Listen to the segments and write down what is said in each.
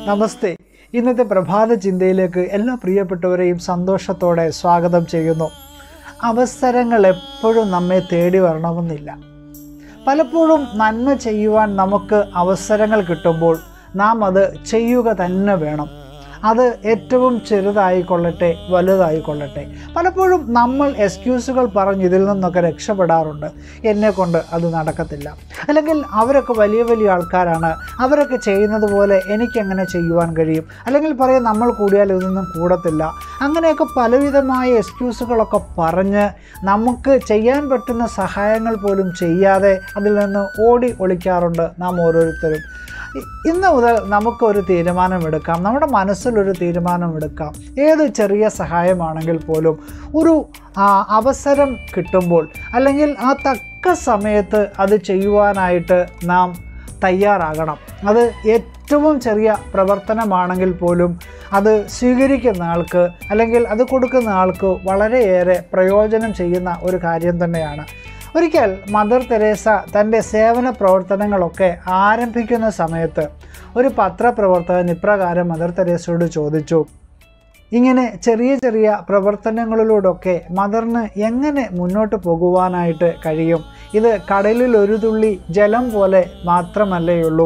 നമസ്തേ ഇന്നത്തെ പ്രഭാത ചിന്തയിലേക്ക് എല്ലാ പ്രിയപ്പെട്ടവരെയും സന്തോഷത്തോടെ സ്വാഗതം ചെയ്യുന്നു അവസരങ്ങൾ എപ്പോഴും നമ്മെ തേടി വരണമെന്നില്ല പലപ്പോഴും നന്മ ചെയ്യുവാൻ നമുക്ക് അവസരങ്ങൾ കിട്ടുമ്പോൾ നാം അത് ചെയ്യുക തന്നെ വേണം അത് ഏറ്റവും ചെറുതായിക്കൊള്ളട്ടെ വലുതായിക്കൊള്ളട്ടെ പലപ്പോഴും നമ്മൾ എക്സ്ക്യൂസുകൾ പറഞ്ഞ് ഇതിൽ നിന്നൊക്കെ രക്ഷപ്പെടാറുണ്ട് എന്നെ കൊണ്ട് അത് നടക്കത്തില്ല അല്ലെങ്കിൽ അവരൊക്കെ വലിയ വലിയ ആൾക്കാരാണ് അവരൊക്കെ ചെയ്യുന്നത് പോലെ എനിക്കെങ്ങനെ ചെയ്യുവാൻ കഴിയും അല്ലെങ്കിൽ പറയും നമ്മൾ കൂടിയാൽ ഇതൊന്നും കൂടത്തില്ല അങ്ങനെയൊക്കെ പലവിധമായ എക്സ്ക്യൂസുകളൊക്കെ പറഞ്ഞ് നമുക്ക് ചെയ്യാൻ പറ്റുന്ന സഹായങ്ങൾ പോലും ചെയ്യാതെ അതിൽ നിന്ന് ഓടി ഒളിക്കാറുണ്ട് നാം ഓരോരുത്തരും ഇ- ഇന്ന് മുതൽ നമുക്കൊരു തീരുമാനമെടുക്കാം നമ്മുടെ മനസ്സിലൊരു തീരുമാനമെടുക്കാം ഏത് ചെറിയ സഹായമാണെങ്കിൽ പോലും ഒരു ആ, അവസരം കിട്ടുമ്പോൾ അല്ലെങ്കിൽ ആ തക്ക സമയത്ത് അത് ചെയ്യുവാനായിട്ട് നാം തയ്യാറാകണം അത് ഏറ്റവും ചെറിയ പ്രവർത്തനമാണെങ്കിൽ പോലും അത് സ്വീകരിക്കുന്ന ആൾക്ക് അല്ലെങ്കിൽ അത് കൊടുക്കുന്ന ആൾക്ക് വളരെയേറെ പ്രയോജനം ചെയ്യുന്ന ഒരു കാര്യം തന്നെയാണ് ഒരിക്കൽ മദർ തെരേസ തൻ്റെ സേവന പ്രവർത്തനങ്ങളൊക്കെ ആരംഭിക്കുന്ന സമയത്ത് ഒരു പത്രപ്രവർത്തകൻ ഇപ്രകാരം മദർ തെരേസയോട് ചോദിച്ചു ഇങ്ങനെ ചെറിയ ചെറിയ പ്രവർത്തനങ്ങളിലൂടെയൊക്കെ മദറിന് എങ്ങനെ മുന്നോട്ട് പോകുവാനായിട്ട് കഴിയും ഇത് കടലിൽ ഒരു തുള്ളി ജലം പോലെ മാത്രമല്ലേയുള്ളൂ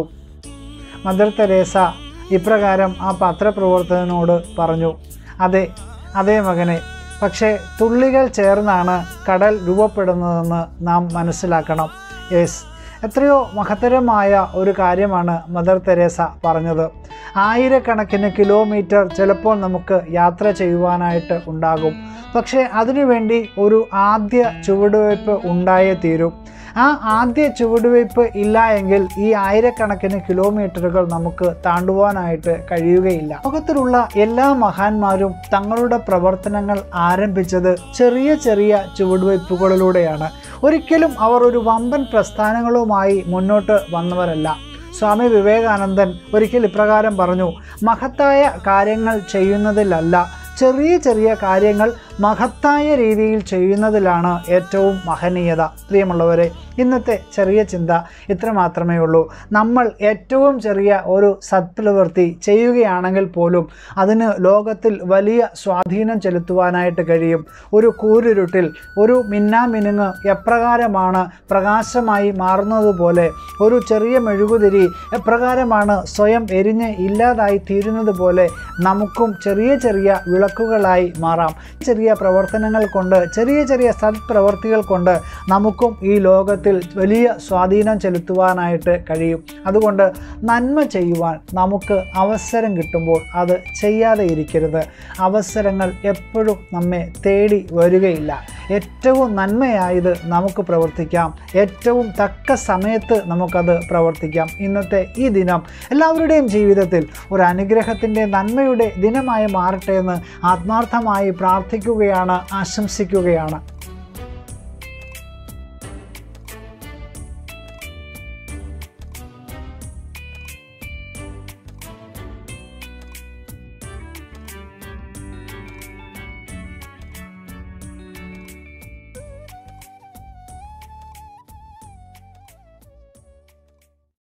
മദർ തെരേസ ഇപ്രകാരം ആ പത്രപ്രവർത്തകനോട് പറഞ്ഞു അതെ അതേ മകനെ പക്ഷേ തുള്ളികൾ ചേർന്നാണ് കടൽ രൂപപ്പെടുന്നതെന്ന് നാം മനസ്സിലാക്കണം യെസ് എത്രയോ മഹത്തരമായ ഒരു കാര്യമാണ് മദർ തെരേസ പറഞ്ഞത് ആയിരക്കണക്കിന് കിലോമീറ്റർ ചിലപ്പോൾ നമുക്ക് യാത്ര ചെയ്യുവാനായിട്ട് ഉണ്ടാകും പക്ഷേ അതിനുവേണ്ടി ഒരു ആദ്യ ചുവടുവയ്പ് ഉണ്ടായേ തീരും ആ ആദ്യ ചുവടുവയ്പ് ഇല്ല എങ്കിൽ ഈ ആയിരക്കണക്കിന് കിലോമീറ്ററുകൾ നമുക്ക് താണ്ടുവാനായിട്ട് കഴിയുകയില്ല ലോകത്തിലുള്ള എല്ലാ മഹാന്മാരും തങ്ങളുടെ പ്രവർത്തനങ്ങൾ ആരംഭിച്ചത് ചെറിയ ചെറിയ ചുവടുവയ്പ്പുകളിലൂടെയാണ് ഒരിക്കലും അവർ ഒരു വമ്പൻ പ്രസ്ഥാനങ്ങളുമായി മുന്നോട്ട് വന്നവരല്ല സ്വാമി വിവേകാനന്ദൻ ഒരിക്കൽ ഇപ്രകാരം പറഞ്ഞു മഹത്തായ കാര്യങ്ങൾ ചെയ്യുന്നതിലല്ല ചെറിയ ചെറിയ കാര്യങ്ങൾ മഹത്തായ രീതിയിൽ ചെയ്യുന്നതിലാണ് ഏറ്റവും മഹനീയത പ്രിയമുള്ളവരെ ഇന്നത്തെ ചെറിയ ചിന്ത ഇത്ര മാത്രമേ ഉള്ളൂ നമ്മൾ ഏറ്റവും ചെറിയ ഒരു സത്പ്രവൃത്തി ചെയ്യുകയാണെങ്കിൽ പോലും അതിന് ലോകത്തിൽ വലിയ സ്വാധീനം ചെലുത്തുവാനായിട്ട് കഴിയും ഒരു കൂരിരുട്ടിൽ ഒരു മിന്നാമിനുങ്ങ് എപ്രകാരമാണ് പ്രകാശമായി മാറുന്നത് പോലെ ഒരു ചെറിയ മെഴുകുതിരി എപ്രകാരമാണ് സ്വയം എരിഞ്ഞ് ഇല്ലാതായി തീരുന്നത് പോലെ നമുക്കും ചെറിയ ചെറിയ വിളക്കുകളായി മാറാം ചെറിയ പ്രവർത്തനങ്ങൾ കൊണ്ട് ചെറിയ ചെറിയ സത്പ്രവർത്തികൾ കൊണ്ട് നമുക്കും ഈ ലോകത്തിൽ വലിയ സ്വാധീനം ചെലുത്തുവാനായിട്ട് കഴിയും അതുകൊണ്ട് നന്മ ചെയ്യുവാൻ നമുക്ക് അവസരം കിട്ടുമ്പോൾ അത് ചെയ്യാതെ ഇരിക്കരുത് അവസരങ്ങൾ എപ്പോഴും നമ്മെ തേടി വരികയില്ല ഏറ്റവും നന്മയായത് നമുക്ക് പ്രവർത്തിക്കാം ഏറ്റവും തക്ക സമയത്ത് നമുക്കത് പ്രവർത്തിക്കാം ഇന്നത്തെ ഈ ദിനം എല്ലാവരുടെയും ജീവിതത്തിൽ ഒരു അനുഗ്രഹത്തിൻ്റെ നന്മയുടെ ദിനമായി മാറട്ടെ എന്ന് ആത്മാർത്ഥമായി പ്രാർത്ഥിക്കുകയാണ് ആശംസിക്കുകയാണ്